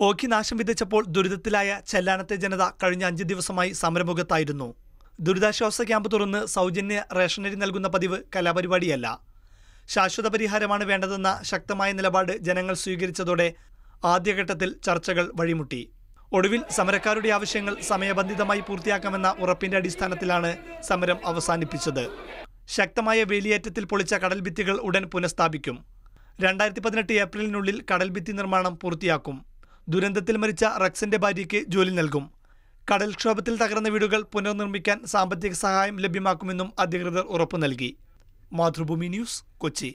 ഓഖി നാശം വിതച്ചപ്പോൾ ദുരിതത്തിലായ ചെല്ലാനത്തെ ജനത കഴിഞ്ഞ അഞ്ച് ദിവസമായി സമരമുഖത്തായിരുന്നു ദുരിതാശ്വാസ ക്യാമ്പ് തുറന്ന് സൗജന്യ റേഷനരി നൽകുന്ന പതിവ് കലാപരിപാടിയല്ല ശാശ്വത പരിഹാരമാണ് വേണ്ടതെന്ന ശക്തമായ നിലപാട് ജനങ്ങൾ സ്വീകരിച്ചതോടെ ആദ്യഘട്ടത്തിൽ ചർച്ചകൾ വഴിമുട്ടി ഒടുവിൽ സമരക്കാരുടെ ആവശ്യങ്ങൾ സമയബന്ധിതമായി പൂർത്തിയാക്കാമെന്ന ഉറപ്പിന്റെ അടിസ്ഥാനത്തിലാണ് സമരം അവസാനിപ്പിച്ചത് ശക്തമായ വേലിയേറ്റത്തിൽ പൊളിച്ച കടൽഭിത്തികൾ ഉടൻ പുനഃസ്ഥാപിക്കും രണ്ടായിരത്തി പതിനെട്ട് ഏപ്രിലിനുള്ളിൽ കടൽഭിത്തി നിർമ്മാണം പൂർത്തിയാക്കും ദുരന്തത്തിൽ മരിച്ച റക്സിന്റെ ഭാര്യയ്ക്ക് ജോലി നൽകും കടൽക്ഷോഭത്തിൽ തകർന്ന വീടുകൾ പുനർനിർമ്മിക്കാൻ സാമ്പത്തിക സഹായം ലഭ്യമാക്കുമെന്നും അധികൃതർ ഉറപ്പു നൽകി മാതൃഭൂമി ന്യൂസ് കൊച്ചി